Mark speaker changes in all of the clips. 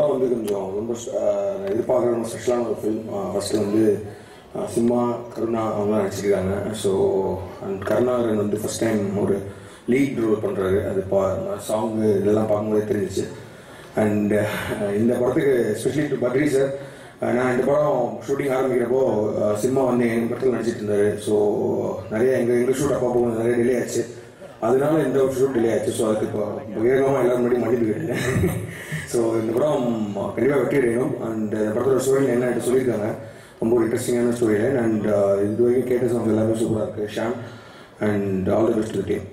Speaker 1: படம் வந்து கொஞ்சம் ரொம்ப அஹ், நான் எதிர்பார்க்குற ரொம்ப ஸ்பெஷலான ஒரு ஃபிலிம் ஃபஸ்ட்டு வந்து அஹ், சிம்மா கருணா அவங்களாம் நடிச்சிருக்காங்க ஸோ அண்ட் கருணாகரன் வந்து ஃபஸ்ட் டைம் ஒரு லீட் ரோல் பண்ணுறாரு அது பா சாங்கு இதெல்லாம் பார்க்கும்போதே தெரிஞ்சிச்சு அண்ட் இந்த படத்துக்கு எஸ்பெஷலி டு பத்ரி சார் நான் இந்த படம் ஷூட்டிங் ஆரம்பிக்கிறப்போ அஹ், சிம்மா வந்து எங்கள் படத்தில் நடிச்சிட்டு இருந்தார் ஸோ நிறைய எங்கள் எங்கள் ஷூட் அப்பா போகும்போது நிறைய டிலே ஆச்சு அதனால இந்த ஒரு ஷூட் டிலே ஆச்சு ஸோ அதுக்கு இப்போ வேகமாக எல்லாரும் முன்னாடி மன்னிப்பு கேட்டேன் ஸோ இந்த படம் கண்டிப்பாக வெற்றி அடையணும் அண்ட் இந்த படத்தோட ஸ்டோரி என்ன என்கிட்ட சொல்லியிருக்காங்க ரொம்ப ஒரு இன்ட்ரெஸ்டிங்கான ஸ்டோரி லைன் அண்ட் இது வரைக்கும் கேட்ட சாங்ஸ் எல்லாமே சூப்பராக இருக்குது Sham and all the best team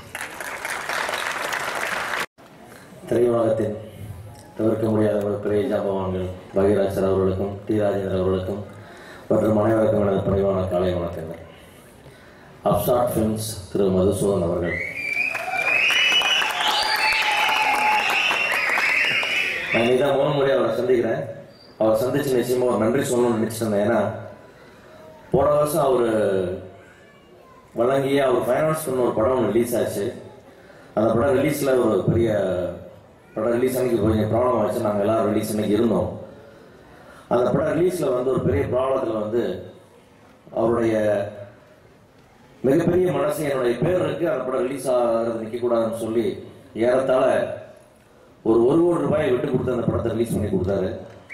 Speaker 2: திரையுலகத்தின் தவிர்க்க முடியாத ஒரு பெரிய ஜாபவான்கள் பாகியராஜ் சார் அவர்களுக்கும் டி ராஜேந்திரன் அவர்களுக்கும் மற்றும் அனைவருக்கும் எனது பணிவான காலை வணக்கங்கள் அப்சாட் ஃபிலிம்ஸ் திரு மதுசூதன் அவர்கள் நான் இன்னைக்கு தான் மூணு முறை அவரை சந்திக்கிறேன் அவரை சந்திச்சு நிச்சயமாக ஒரு நன்றி சொல்லணும்னு நினச்சிட்டு இருந்தேன் ஏன்னா போன வருஷம் அவர் வழங்கிய அவர் ஃபைனான்ஸ் பண்ண ஒரு படம் ரிலீஸ் ஆச்சு அந்த படம் ரிலீஸில் ஒரு பெரிய படம் ரிலீஸ் அன்னைக்கு கொஞ்சம் ப்ராப்ளம் ஆச்சு நாங்கள் எல்லாரும் ரிலீஸ் அன்னைக்கு இருந்தோம் அந்த படம் ரிலீஸில் வந்து ஒரு பெரிய ப்ராப்ளத்தில் வந்து அவருடைய மிகப்பெரிய மனசு என்னுடைய பேர் இருக்கு அந்த படம் ரிலீஸ் ஆகிறது நிற்கக்கூடாதுன்னு சொல்லி ஏறத்தாழ ஒரு ஒரு கோடி ரூபாயை விட்டு கொடுத்து அந்த படத்தை ரிலீஸ் பண்ணி கொடுத்தாரு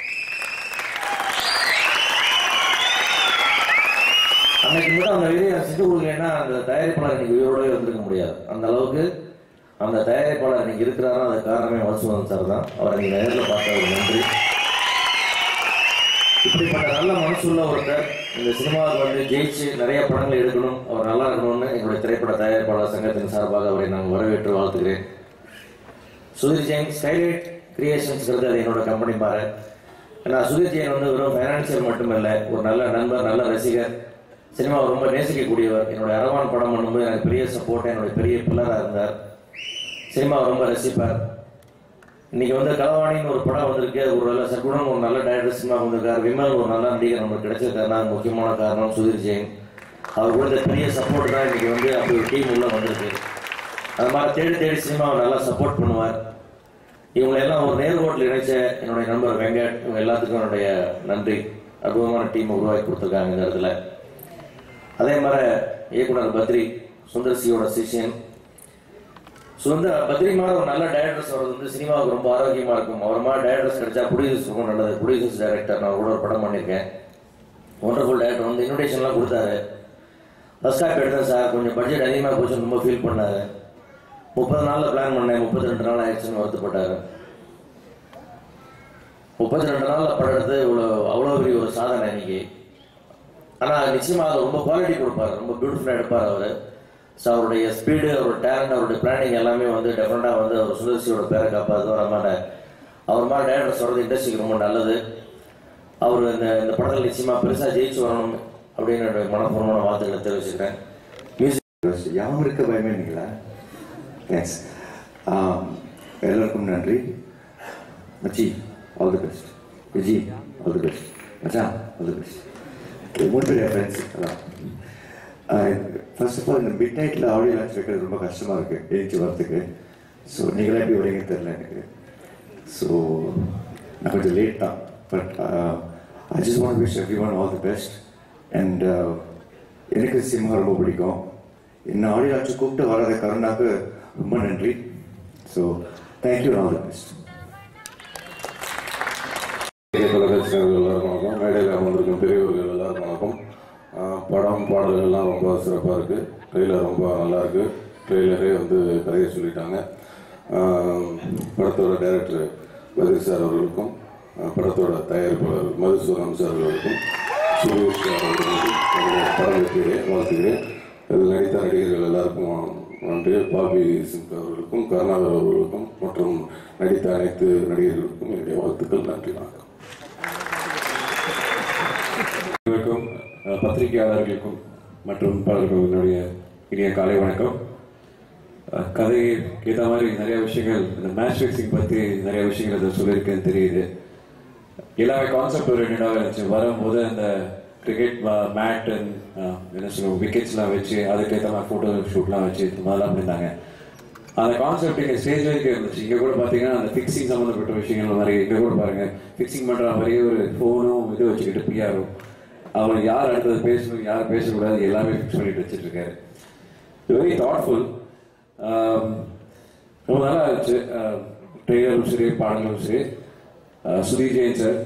Speaker 2: அன்னைக்கு மட்டும் அந்த வீடியோ செஞ்சு கொடுக்கலைன்னா அந்த தயாரிப்பாளர் இன்னைக்கு உயிரோடவே வந்திருக்க முடியாது அந்த அளவுக்கு அந்த தயாரிப்பாளர் இன்னைக்கு இருக்கிறாரா அது காரணமே வசுவன் சார் தான் அவரை நீங்க நேரில் பார்த்தவர் நன்றி இப்படிப்பட்ட நல்ல மனசுள்ள ஒருத்தர் இந்த சினிமாவுக்கு வந்து ஜெயிச்சு நிறைய படங்கள் எடுக்கணும் அவர் நல்லா இருக்கணும்னு எங்களுடைய திரைப்பட தயாரிப்பாளர் சங்கத்தின் சார்பாக அவரை நான் வரவேற்று வாழ்த்துக்கிறேன் சுதீர் ஜெயின் ஸ்கைலைட் கிரியேஷன்ஸ்ங்கிறது அது என்னோட கம்பெனி பாரு நான் சுதீர் ஜெயின் வந்து வெறும் ஃபைனான்சியல் மட்டும் இல்லை ஒரு நல்ல நண்பர் நல்ல ரசிகர் சினிமாவை ரொம்ப நேசிக்கக்கூடியவர் என்னுடைய அரவான் படம் பண்ணும்போது எனக்கு பெரிய சப்போர்ட் என்னுடைய பெரிய பில்லராக இருந்தார் சினிமாவை ரொம்ப ரசிப்பார் இன்னைக்கு வந்து களவாணின்னு ஒரு படம் வந்திருக்கு ஒரு நல்ல சர்க்குணம் ஒரு நல்ல டைரக்டர் சினிமா வந்திருக்காரு விமல் ஒரு நல்ல நடிகர் நமக்கு கிடைச்சிருக்காருன்னா அது முக்கியமான காரணம் சுதீர் ஜெயின் அவர் கொடுத்த பெரிய சப்போர்ட் தான் இன்னைக்கு வந்து அப்படி ஒரு டீம் உள்ள வந்திருக்கு அது மாதிரி தேடி தேடி சினிமாவை நல்லா சப்போர்ட் பண்ணுவார் இவங்க எல்லாம் ஒரு நேர்கோட்டில் இணைச்ச என்னுடைய நண்பர் வெங்கட் இவங்க எல்லாத்துக்கும் என்னுடைய நன்றி அற்புதமான டீம் உருவாக்கி கொடுத்துருக்காங்க இந்த இடத்துல அதே மாதிரி இயக்குனர் பத்ரி சுந்தர்சியோட சிஷியன் சுந்தர் பத்ரி மாதிரி ஒரு நல்ல டைரக்டர்ஸ் வர்றது வந்து சினிமாவுக்கு ரொம்ப ஆரோக்கியமா இருக்கும் அவர் மாதிரி டைரக்டர்ஸ் கிடைச்சா ப்ரொடியூசர்ஸ் ரொம்ப நல்லது ப்ரொடியூசர்ஸ் டைரக்டர் நான் கூட ஒரு படம் பண்ணியிருக்கேன் ஒண்டர்ஃபுல் டைரக்டர் வந்து இன்விடேஷன்லாம் கொடுத்தாரு ஃபர்ஸ்ட் ஹாஃப் எடுத்தேன் சார் கொஞ்சம் பட்ஜெட் அதிகமாக போச்சுன்னு ரொம்ப ஃபீல் பண்ணாரு முப்பது நாளில் பிளான் பண்ணேன் முப்பத்தி ரெண்டு நாள் ஆயிடுச்சுன்னு வருத்தப்பட்டாரு முப்பத்தி ரெண்டு நாளில் படம் எடுத்து இவ்வளோ அவ்வளோ பெரிய ஒரு சாதனை இன்னைக்கு ஆனால் நிச்சயமாக அது ரொம்ப குவாலிட்டி கொடுப்பாரு ரொம்ப பியூட்டிஃபுல்லாக எடுப்பார் அவர் ஸோ அவருடைய ஸ்பீடு அவரோட டேலண்ட் அவருடைய பிளானிங் எல்லாமே வந்து டெஃபினட்டாக வந்து அவர் சுதர்சியோட பேரை காப்பாது வர மாதிரி அவர் மாதிரி டேரக்டர் சொல்கிறது இண்டஸ்ட்ரிக்கு ரொம்ப நல்லது அவர் இந்த இந்த படத்தில் நிச்சயமாக பெருசாக ஜெயிச்சு வரணும் அப்படின்னு என்னுடைய மனப்பூர்வமான வார்த்தைகளை தெரிவிச்சுக்கிறேன் மியூசிக்
Speaker 3: யாரும் இருக்க பயமே இல்லைங்களா தேங்க்ஸ் எல்லாருக்கும் நன்றி மச்சி all the best Viji all the best மச்சான் ஆல் தி பெஸ்ட் மூணு பேர் ஃப்ரெண்ட்ஸ் அதான் ஃபர்ஸ்ட் ஆஃப் ஆல் இந்த மிட் நைட்டில் ஆடியோ லான்ச் வைக்கிறது ரொம்ப கஷ்டமாக இருக்குது எழுச்சி வரத்துக்கு ஸோ நீங்களே எப்படி வரீங்கன்னு தெரில எனக்கு ஸோ நான் கொஞ்சம் லேட் தான் but I just want wish everyone all the best and எனக்கு சினிமா ரொம்ப பிடிக்கும் என்ன ஆடியோ லான்ச் கூப்பிட்டு வராத கருணாக்கு ரொம்ப நன்றி so thank you all the best
Speaker 4: தொலைக்காட்சியினர்கள் எல்லாருக்கும் வணக்கம் மேடையில் அமர்ந்திருக்கும் பெரியவர்கள் எல்லாருக்கும் வணக்கம் ஆஹ் படம் பாடல்கள் எல்லாம் ரொம்ப சிறப்பாக இருக்குது ட்ரெய்லர் ரொம்ப நல்லா இருக்கு ட்ரெய்லரே வந்து கதையை சொல்லிட்டாங்க ஆஹ் படத்தோட டைரக்டர் பத்ரி சார் அவர்களுக்கும் ஆஹ் படத்தோட தயாரிப்பாளர் மதுசூதன் சார் அவர்களுக்கும் சுரேஷ் சார் அவர்களுக்கும் என்னுடைய படம் வெற்றியை வாழ்த்துகிறேன் இதில் நடித்த நடிகர்கள் எல்லாருக்கும் நன்றி பாபி சிங் அவர்களுக்கும் கருணாகர் அவர்களுக்கும் மற்றும் நடித்த அனைத்து நடிகர்களுக்கும் என்னுடைய வாழ்த்துக்கள் நன்றி வணக்கம்
Speaker 5: அனைவருக்கும் அஹ், பத்திரிகையாளர்களுக்கும் மற்றும் பலருக்கும் என்னுடைய இனிய காலை வணக்கம் அஹ், கதைக்கு ஏற்ற மாதிரி நிறைய விஷயங்கள் இந்த மேட்ச் ஃபிக்ஸிங் பற்றி நிறைய விஷயங்கள் இதில் சொல்லியிருக்கேன்னு தெரியுது எல்லாமே கான்செப்ட் ஓரியன்டாக இருந்துச்சு வரும்போது அந்த கிரிக்கெட் மேட் என்ன சொல்லுவோம் விக்கெட்ஸ்லாம் வச்சு அதுக்கேற்ற மாதிரி ஃபோட்டோ ஷூட்லாம் வச்சு இந்த மாதிரிலாம் பண்ணியிருந்தாங்க அந்த கான்செப்ட் இங்கே ஸ்டேஜ் வரைக்கும் இருந்துச்சு இங்கே கூட பார்த்தீங்கன்னா அந்த ஃபிக்ஸிங் சம்மந்தப்பட்ட விஷயங்கள் மாதிரி இங்கே கூட பாருங்க ஃபிக்ஸிங் பண்ணுற மாதிரியே ஒரு ஃபோனும் இது வச்சுக்கிட்டு பிஆரும் அவர் யார் அடுத்தது பேசணும் யார் பேசக்கூடாது எல்லாமே ஃபிக்ஸ் பண்ணிட்டு வச்சுட்டு இருக்காரு வெரி தாட்ஃபுல் ரொம்ப நல்லா இருந்துச்சு ட்ரெய்லரும் சரி பாடலும் சரி அஹ் சுதீர் ஜெயின் சார்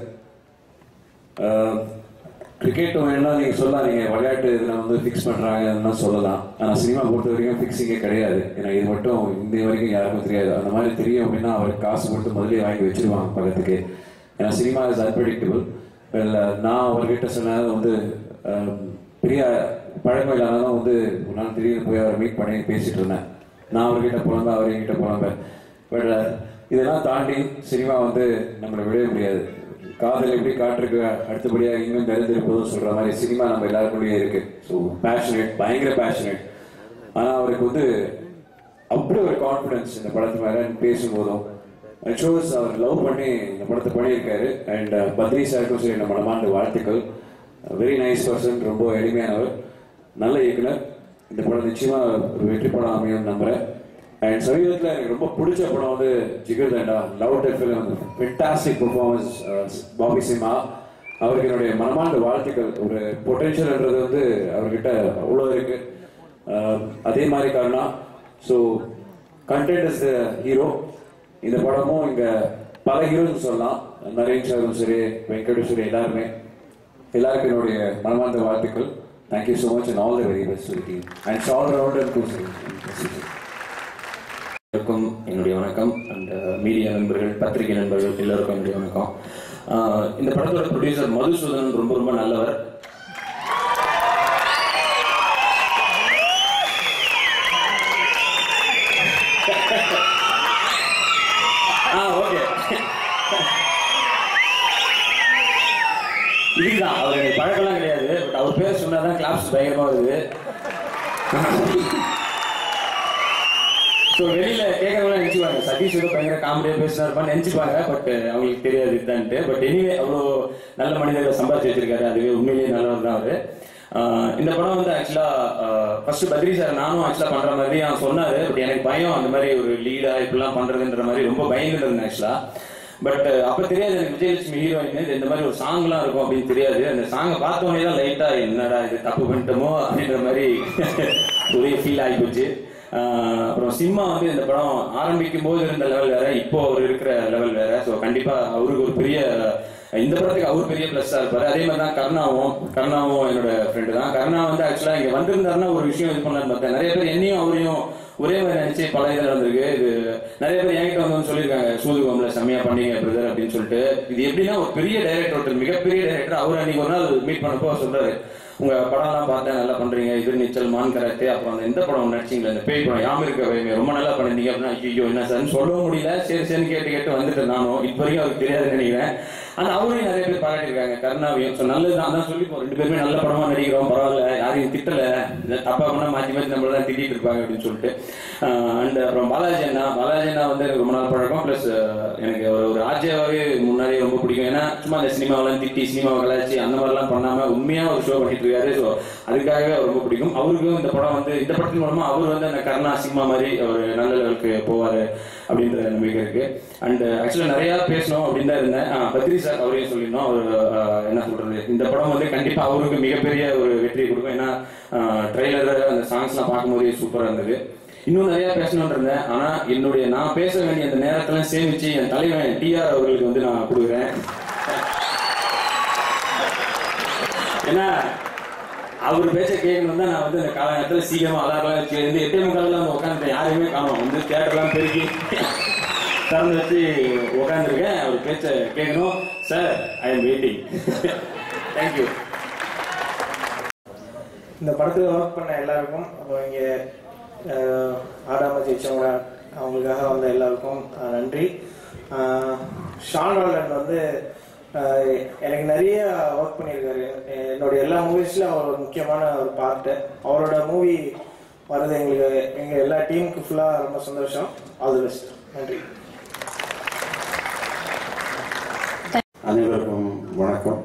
Speaker 5: கிரிக்கெட் வேணா நீங்கள் சொல்லலாம் நீங்கள் விளையாட்டு இதில் வந்து ஃபிக்ஸ் பண்ணுறாங்கன்னா சொல்லலாம் ஆனால் சினிமா பொறுத்த வரைக்கும் ஃபிக்ஸிங்கே கிடையாது ஏன்னா இது மட்டும் இந்த வரைக்கும் யாருக்கும் தெரியாது அந்த மாதிரி தெரியும் அப்படின்னா அவருக்கு காசு கொடுத்து முதலே வாங்கி வச்சிருவாங்க பக்கத்துக்கு ஏன்னா சினிமா இஸ் அன்பிரடிக்டபிள் இல்லை நான் அவர்கிட்ட சொன்னது வந்து அஹ், பெரிய பழமை இல்லாததான் வந்து ஒரு நாள் திடீர்னு போய் அவரை மீட் பண்ணி பேசிட்டு இருந்தேன் நான் அவர்கிட்ட புலம்ப அவர் என்கிட்ட புலம்ப பட் இதெல்லாம் தாண்டி சினிமா வந்து நம்மளை விடவே முடியாது காதல் எப்படி காற்றுக்கு அடுத்தபடியாக இன்னும் தெரிந்திருப்பதும் சொல்ற மாதிரி சினிமா நம்ம எல்லாருக்குள்ளேயே இருக்கு ஸோ பேஷனேட் பயங்கர பேஷனேட் ஆனால் அவருக்கு வந்து அப்படி ஒரு கான்ஃபிடன்ஸ் இந்த படத்து மேல பேசும்போதும் ஷோஸ் அவர் லவ் பண்ணி இந்த படத்தை பண்ணியிருக்காரு அண்ட் பத்ரி சாருக்கும் சரி நம்ம மனமார்ந்த வாழ்த்துக்கள் வெரி நைஸ் பர்சன் ரொம்ப எளிமையானவர் நல்ல இயக்குனர் இந்த படம் நிச்சயமா ஒரு வெற்றி படம் அமையும் நம்புறேன் அண்ட் சமீபத்தில் எனக்கு ரொம்ப பிடிச்ச படம் வந்து Jigarthanda loved film fantastic performance Bobby Simha அவருக்கு என்னுடைய மனமார்ந்த வாழ்த்துக்கள் ஒரு பொட்டென்ஷியல்ன்றது வந்து அவர்கிட்ட அவ்வளோ இருக்கு அஹ் அதே மாதிரி காரணம் so content is the hero இந்த படமும் இங்க பல ஹீரோஸ் சொல்லலாம் நரேன் சாரும் சரி வெங்கடேஷ் சரி எல்லாருமே எல்லாருக்கும் என்னுடைய மனமார்ந்த வாழ்த்துக்கள் thank you so much and all the very best team and all rounder too சரி
Speaker 6: எல்லாருக்கும் என்னுடைய வணக்கம் அண்ட் மீடியா நண்பர்கள் பத்திரிகை நண்பர்கள் எல்லாருக்கும் என்னுடைய வணக்கம் ஆஹ் இந்த படத்தோட ப்ரொடியூசர் மதுசூதனன் ரொம்ப ரொம்ப நல்லவர் ஆ ஓகே இதுதான் அவர் எனக்கு பழக்கம்லாம் கிடையாது பட் அவர் பேர் சொன்னாதான் கிளாப்ஸ் பயங்கரமா வருது ஸோ வெளியில கேட்கறவங்க நினைச்சுப்பாங்க சதீஷ் ஏதோ பயங்கர காமெடியா பேசினாருப்பான்னு நினைச்சுப்பாங்க பட் அவங்களுக்கு தெரியாது இதுதான்ட்டு பட் எனிவே அவ்வளோ நல்ல மனிதர்களை சம்பாதிச்சு வச்சிருக்காரு அதுவே உண்மையிலேயே நல்லவர் தான் அவரு ஆஹ் இந்த படம் வந்து ஆக்சுவலா ஃபர்ஸ்ட் பத்ரி சார் நானும் ஆக்சுவலா பண்ற மாதிரி அவன் சொன்னாரு பட் எனக்கு பயம் அந்த மாதிரி ஒரு லீடா இப்படிலாம் பண்றதுன்ற மாதிரி ரொம்ப பயந்துட்டு இருந்தேன் ஆக்சுவலா பட் அப்ப தெரியாது எனக்கு விஜயலட்சுமி ஹீரோயின் இந்த மாதிரி ஒரு சாங்லாம் இருக்கும் அப்படின்னு தெரியாது அந்த சாங்கை பார்த்தோன்னே தான் லைட்டா என்னடா இது தப்பு பண்ணிட்டோமோ அப்படின்ற மாதிரி ஒரே ஃபீல் ஆகி போச்சு ஆஹ் அப்புறம் சிம்மா வந்து இந்த படம் ஆரம்பிக்கும் போது இருந்த லெவல் வேற இப்போ அவர் இருக்கிற லெவல் வேற ஸோ கண்டிப்பா அவருக்கு ஒரு பெரிய இந்த படத்துக்கு அவர் பெரிய பிளஸ்ஸா இருப்பாரு அதே மாதிரி தான் கருணாவும் கருணாவும் என்னோட ஃப்ரெண்டு தான் கருணா வந்து ஆக்சுவலா இங்க வந்திருந்தாருன்னா ஒரு விஷயம் இது பண்ணலான்னு பார்த்தேன் நிறைய பேர் என்னையும் அவரையும் ஒரே மாதிரி நினைச்சு பல இது நடந்திருக்கு இது நிறைய பேர் என்கிட்ட வந்து சொல்லியிருக்காங்க சூதுகம்ல செம்மையா பண்ணீங்க பிரதர் அப்படின்னு சொல்லிட்டு இது எப்படின்னா ஒரு பெரிய டைரக்டர் ஒருத்தர் மிகப்பெரிய டைரக்டர் அவர் அன்னைக்கு ஒரு நாள் மீட் பண்ணப்போ அவர் சொல்றாரு உங்க படம்லாம் பார்த்தேன் நல்லா பண்றீங்க இது நீச்சல் மான் கராத்தே அப்புறம் அந்த இந்த படம் நடிச்சீங்களா இந்த பேய் படம் யாம இருக்க வைமே ரொம்ப நல்லா பண்ணிருந்தீங்க அப்படின்னா ஐயோ என்ன சார் சொல்லவும் முடியல சரி சரி கேட்டு கேட்டு வந்துட்டு நானும் இப்போ வரைக்கும் அவருக்கு தெரியாதுன்னு நினைக்கிறேன் ஆனா அவரையும் நிறைய பேர் பாராட்டியிருக்காங்க கருணாவையும் ஸோ நல்லதுதான் அதான் சொல்லி இப்போ ரெண்டு பேருமே நல்ல படமா நடிக்கிறோம் பரவாயில்ல யாரையும் திட்டல இல்ல தப்பா பண்ணா மாத்தி மாத்தி நம்மள தான் திட்டிட்டு இருப்பாங்க அப்படின்னு சொல்லிட்டு அண்ட் அப்புறம் பாலாஜி அண்ணா பாலாஜி அண்ணா வந்து எனக்கு ரொம்ப நாள் பழக்கம் ப்ளஸ் எனக்கு ஒரு ஒரு ஆர்ஜியாவே முன்னாடியே ரொம்ப பிடிக்கும் ஏன்னா சும்மா இந்த சினிமாவெல்லாம் திட்டி சினிமாவை கலாச்சி அந்த மாதிரிலாம் பண்ணாம உண்மையா ஒரு ஷோ பண்ணிட்டு இருக்காரு ஸோ அதுக்காகவே அவர் ரொம்ப பிடிக்கும் அவருக்கும் இந்த படம் வந்து இந்த படத்தின் மூலமா அவர் வந்து அந்த கருணா சினிமா மாதிரி ஒரு நல்ல லெவலுக்கு போவாரு அப்படின்ற நம்பிக்கை இருக்கு அண்ட் ஆக்சுவலா நிறைய பேசணும் அப்படின்னு தான் இருந்தேன் ஆ, பத்ரி சார் அவரையும் சொல்லியிருந்தோம் அவர் ஆ, என்ன சொல்றது இந்த படம் வந்து கண்டிப்பா அவருக்கு மிகப்பெரிய ஒரு வெற்றியை கொடுக்கும் ஏன்னா ட்ரெய்லர் அந்த சாங்ஸ்லாம் பார்க்கும்போதே சூப்பரா இருந்தது இன்னும் நிறைய பேசணும்னு இருந்தேன் ஆனா என்னுடைய நான் பேச வேண்டிய அந்த நேரத்துல சேமிச்சு என் தலைவன் டிஆர் அவர்களுக்கு வந்து நான் கொடுக்குறேன் ஏன்னா அவர் பேச்ச கேட்கணும் தான் நான் வந்து இந்த கால நேரத்தில் சீக்கிரமா அலாரம் வச்சு இருந்து எட்டே முக்காலில் வந்து உட்காந்துட்டேன் யாரையுமே காணோம் வந்து தேட்டர்லாம் பெருக்கி திறந்து வச்சு உட்காந்துருக்கேன் அவர் பேச்ச கேட்கணும் sir I am waiting thank you
Speaker 7: இந்த படத்தில் ஒர்க் பண்ண எல்லாருக்கும் அப்புறம் இங்கே அஹ், ஆடாம ஜெயிச்சவங்க அவங்களுக்காக வந்த எல்லாருக்கும் அஹ், நன்றி அஹ், ஷான் ராலண்ட் வந்து அஹ், எனக்கு நிறைய ஒர்க் பண்ணியிருக்காரு என்னோட எல்லா மூவிஸ்லையும் அவர் ஒரு முக்கியமான ஒரு பார்ட்டு அவரோட மூவி வர்றது எங்களுக்கு எங்கள் எல்லா டீமுக்கு ஃபுல்லாக ரொம்ப சந்தோஷம் ஆல் தி பெஸ்ட் நன்றி
Speaker 4: அனைவருக்கும் வணக்கம்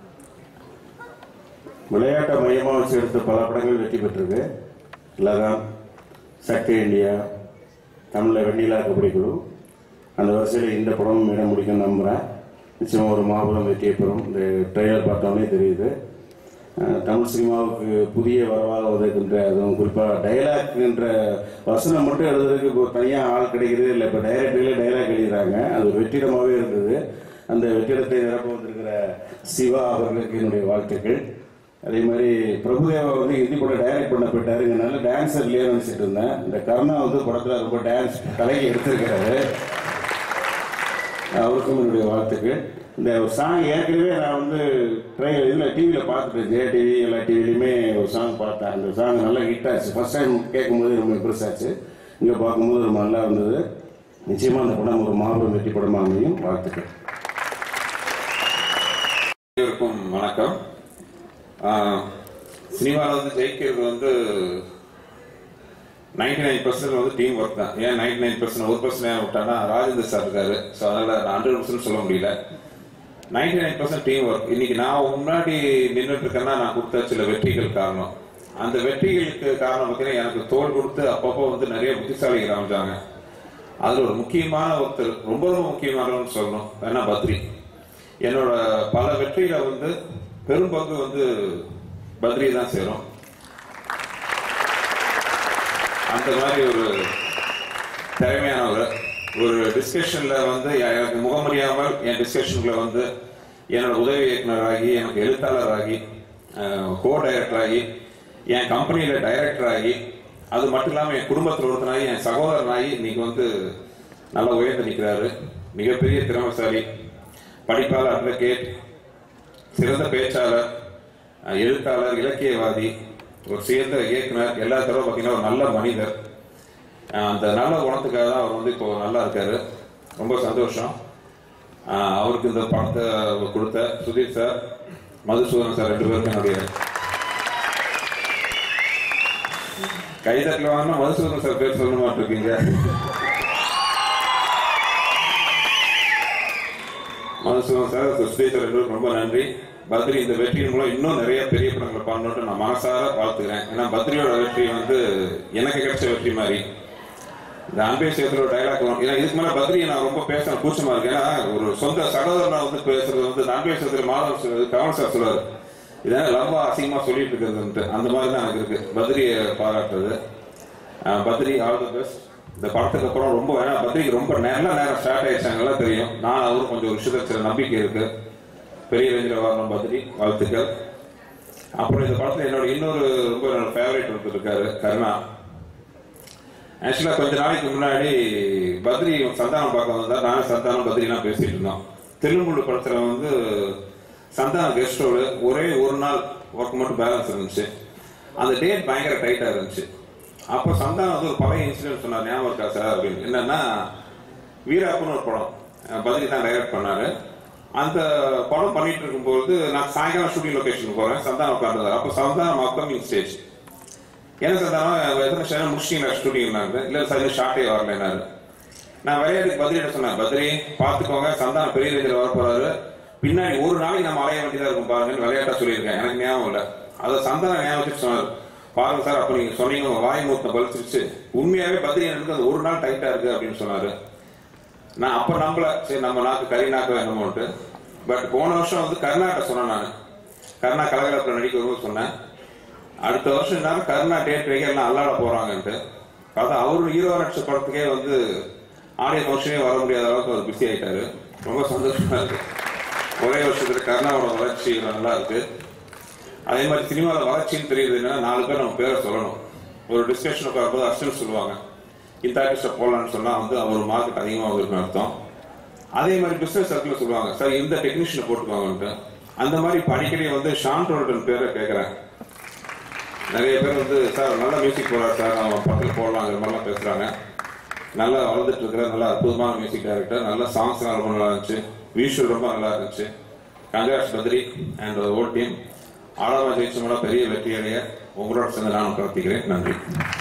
Speaker 4: விளையாட்டை மையமாக வச்சு எடுத்த பல படங்கள் வெற்றி பெற்றிருக்கு லகான் சக்தி இந்தியா
Speaker 8: தமிழில் வெண்ணிலா கபடி குழு அந்த வரிசையில் இந்த படம் இடம் முடிக்கும் நம்புகிறேன் நிச்சயமாக ஒரு மாபெரும் வெற்றியை பெறும் இந்த ட்ரெய்லர் பார்த்தோன்னே தெரியுது அஹ், தமிழ் சினிமாவுக்கு புதிய வரவாக உதவுகின்ற அதுவும் குறிப்பாக டைலாக்ன்ற வசனம் மட்டும் எழுதுறதுக்கு இப்போ தனியாக ஆள் கிடைக்குது இல்லை இப்போ டைரக்டர்லேயே டைலாக் எழுதுறாங்க அது ஒரு வெற்றிடமாகவே இருந்தது அந்த வெற்றிடத்தை நிரப்ப வந்திருக்கிற சிவா அவர்களுக்கு என்னுடைய வாழ்த்துக்கள் அதே மாதிரி பிரபுதேவா வந்து ஹிந்தி படம் டைரக்ட் பண்ண போயிட்டாரு இங்க நல்ல டான்ஸர் இல்லையா நினைச்சிட்டு இருந்தேன் இந்த கருணா வந்து படத்துல ரொம்ப டான்ஸ் கலைக்கு எடுத்திருக்கிறாரு அவருக்கும் என்னுடைய வாழ்த்துக்கள் இந்த ஒரு சாங் ஏற்கனவே நான் வந்து ட்ரை இதில் டிவியில் பார்த்துட்டேன் ஜே டிவி எல்லா டிவிலையுமே ஒரு சாங் பார்த்தேன் அந்த சாங் நல்லா ஹிட் ஆச்சு ஃபர்ஸ்ட் டைம் கேட்கும்போது ரொம்ப இம்ப்ரெஸ் ஆச்சு இங்கே பார்க்கும்போது ரொம்ப நல்லா இருந்தது நிச்சயமாக அந்த படம் ஒரு மாபெரும் வெற்றி படமாக அமையும் வாழ்த்துக்கள்
Speaker 4: அனைவருக்கும் வணக்கம் சினிமாவில் வந்து ஜெயிக்கிறது வந்து நைன்டி நைன் பர்சன்ட் வந்து டீம் ஒர்க் தான் ஏன் நைன்டி நைன் பர்சன்ட் ஒரு பர்சன்ட் ஏன் விட்டானா ராஜேந்தர் சார் இருக்காரு ஸோ அதனால நான் ஹண்ட்ரட் பர்சன்ட் சொல்ல முடியல ninety nine percent team work இன்னைக்கு நான் முன்னாடி நின்றுட்டு இருக்கேன்னா நான் கொடுத்த சில வெற்றிகள் காரணம் அந்த வெற்றிகளுக்கு காரணம் பார்த்தீங்கன்னா எனக்கு தோல் கொடுத்து அப்பப்போ வந்து நிறைய புத்திசாலிகள் அமைஞ்சாங்க அதுல ஒரு முக்கியமான ஒருத்தர் ரொம்ப ரொம்ப முக்கியமானவன்னு சொல்லணும் வேணா பத்ரி என்னோட பல வெற்றியில வந்து பெரும் பங்கு வந்து பத்ரி தான் சேரும் அந்த மாதிரி ஒரு திறமையானவர் ஒரு டிஸ்கஷன்ல வந்து எனக்கு முகமறியாமல் என் டிஸ்கஷனுக்குள்ள வந்து என்னோட உதவி இயக்குனராகி எனக்கு எழுத்தாளராகி கோ டைரக்டர் ஆகி என் கம்பெனியில டைரக்டர் ஆகி அது மட்டும் இல்லாமல் என் குடும்பத்தில் ஒருத்தனாகி என் சகோதரனாகி இன்னைக்கு வந்து நல்லா உயர்ந்து நிற்கிறாரு மிகப்பெரிய திறமைசாலி படிப்பாளர் அட்வொகேட் சிறந்த பேச்சாளர் அஹ், எழுத்தாளர் இலக்கியவாதி ஒரு சிறந்த இயக்குனர் எல்லா தடவை பார்த்தீங்கன்னா ஒரு நல்ல மனிதர் அஹ், அந்த நல்ல குணத்துக்காக தான் அவர் வந்து இப்போ நல்லா இருக்காரு ரொம்ப சந்தோஷம் அஹ், அவருக்கு இந்த படத்தை கொடுத்த சுதீர் சார் மதுசூதன் சார் ரெண்டு பேருக்கும் என்னுடைய கைதட்டில் வாங்கினா மதுசூதன் சார் பேர் சொல்ல மாட்டிருக்கீங்க மதுசூதன் சார் சுஸ்ரீ சார் ரெண்டு பேருக்கும் ரொம்ப நன்றி பத்ரி இந்த வெற்றியின் மூலம் இன்னும் நிறைய பெரிய படங்களை பண்ணணும்னு நான் மனசார வாழ்த்துக்கிறேன் ஏன்னா பத்ரியோட வெற்றி வந்து எனக்கு கிடைச்ச வெற்றி மாதிரி இந்த அன்பே சேத்துல ஒரு டைலாக் வரும் ஏன்னா இதுக்கு மேல பத்ரியை நான் ரொம்ப பேச கூச்சமா இருக்கு ஏன்னா ஒரு சொந்த சகோதரனா வந்து பேசுறது வந்து இந்த அன்பே சேத்துல மாதவன் சொல்றது கமல் சார் சொல்லுவாரு இதான் ரொம்ப அசிங்கமா சொல்லிட்டு இருக்கிறதுன்ட்டு அந்த மாதிரி தான் எனக்கு இருக்கு பத்ரியை பாராட்டுறது அஹ் பத்ரி ஆல் தி பெஸ்ட் இந்த படத்துக்கு அப்புறம் ரொம்ப ஏன்னா பத்ரிக்கு ரொம்ப நல்ல நேரம் ஸ்டார்ட் ஆயிடுச்சாங்க தெரியும் நான் அவரும் கொஞ்சம் ஒரு விஷயத்துல சில நம்பிக்கை இருக்கு பெரிய ரேஞ்சில் வரணும் பத்ரி வாழ்த்துக்கள் அப்புறம் இந்த படத்துல என்னோட இன்னொரு ரொம்ப என்னோட ஃபேவரட் ஒருத்தர் இருக்காரு கருணா ஆக்சுவலா கொஞ்ச நாளைக்கு முன்னாடி பத்ரி சந்தானம் பார்க்க வந்தா நானும் சந்தானம் பத்ரிலாம் பேசிட்டு இருந்தோம் திருமுள்ளு படத்துல வந்து சந்தானம் கெஸ்டோடு ஒரே ஒரு நாள் ஒர்க் மட்டும் பேலன்ஸ் இருந்துச்சு அந்த டேட் பயங்கர டைட்டா இருந்துச்சு அப்போ சந்தானம் வந்து ஒரு பழைய இன்சிடென்ட் சொன்னார் ஞாபகம் இருக்கா சார் அப்படின்னு என்னன்னா வீராப்புன்னு ஒரு படம் அஹ் பத்ரி தான் டைரக்ட் பண்ணாரு அந்த படம் பண்ணிட்டு இருக்கும்போது நான் சாயங்காலம் ஷூட்டிங் லொகேஷனுக்கு போறேன் சந்தானம் உட்காந்துருந்தாரு அப்போ சந்தானம் அப்கமிங் ஸ்டேஜ் என்ன சந்தானம் எத்தனை ஷேர் முடிச்சிட்டீங்களா ஷூட்டிங்னாங்க இல்லை சார் இன்னும் ஷார்ட்டே வரலனாரு நான் விளையாட்டுக்கு பத்ரிட்ட சொன்னேன் பத்ரி பார்த்துக்கோங்க சந்தானம் பெரிய ரேஞ்சில் வர போறாரு பின்னாடி ஒரு நாளைக்கு நம்ம அலைய வேண்டியதா இருக்கும் பாருங்கன்னு விளையாட்டா சொல்லியிருக்கேன் எனக்கு ஞாபகம் இல்லை அதை சந்தானம் ஞாபகம் வச்சு சொன்னார் பாருங்க சார் அப்ப நீங்க சொன்னீங்க உங்க வாய் மூத்த பலிச்சிருச்சு உண்மையாவே பத்ரி எனக்கு அது ஒரு நாள் டைட்டா இருக்கு அப்படின்னு சொன்னாரு நான் அப்ப நம்பல சரி நம்ம நாக்கு கறி நாக்கு வேணுமோன்ட்டு பட் போன வருஷம் வந்து கர்நாடகா சொன்னேன் நான் கர்ணா கலகலப்பில் நடிக்க வரும்போது சொன்னேன் அடுத்த வருஷம் என்ன கருணா டேட் வைக்க எல்லாம் அல்லாட போறாங்கன்ட்டு பார்த்தா அவரு ஹீரோ நடிச்ச படத்துக்கே வந்து ஆடியோ ஃபங்க்ஷனே வர முடியாத அளவுக்கு அவர் பிஸி ஆயிட்டாரு ரொம்ப சந்தோஷமா இருக்கு ஒரே வருஷத்துல கருணாவோட வளர்ச்சி நல்லா இருக்கு அதே மாதிரி சினிமாவில் வளர்ச்சின்னு தெரியுது என்னன்னா நாலு பேர் நம்ம பேரை சொல்லணும் ஒரு டிஸ்கஷன் உட்காரும்போது அர்ச்சன் சொல்லுவாங்க இந்த ஆர்டிஸ்டை போடலான்னு சொன்னா வந்து அவர் மார்க்கெட் அதிகமாக இருக்குன்னு அர்த்தம் அதே மாதிரி பிசினஸ் சர்க்கிள் சொல்லுவாங்க சார் இந்த டெக்னீஷியனை போட்டுக்கோங்கன்ட்டு அந்த மாதிரி இப்ப அடிக்கடி வந்து ஷான் ரோல்டன் பேரை கேட்குறேன் நிறைய பேர் வந்து சார் நல்ல மியூசிக் போடுறாரு சார் நம்ம பக்கத்தில் போடலாங்கிற மாதிரிலாம் பேசுறாங்க நல்லா வளர்ந்துட்டு இருக்கிற நல்ல அற்புதமான மியூசிக் டைரக்டர் நல்ல சாங்ஸ் ரொம்ப நல்லா இருந்துச்சு விஷுவல் ரொம்ப நல்லா இருந்துச்சு congrats Badri and all team ஆடாம ஜெயிச்சோம்னா பெரிய வெற்றி அடைய உங்களோட சேர்ந்து நானும் பிரார்த்திக்கிறேன் நன்றி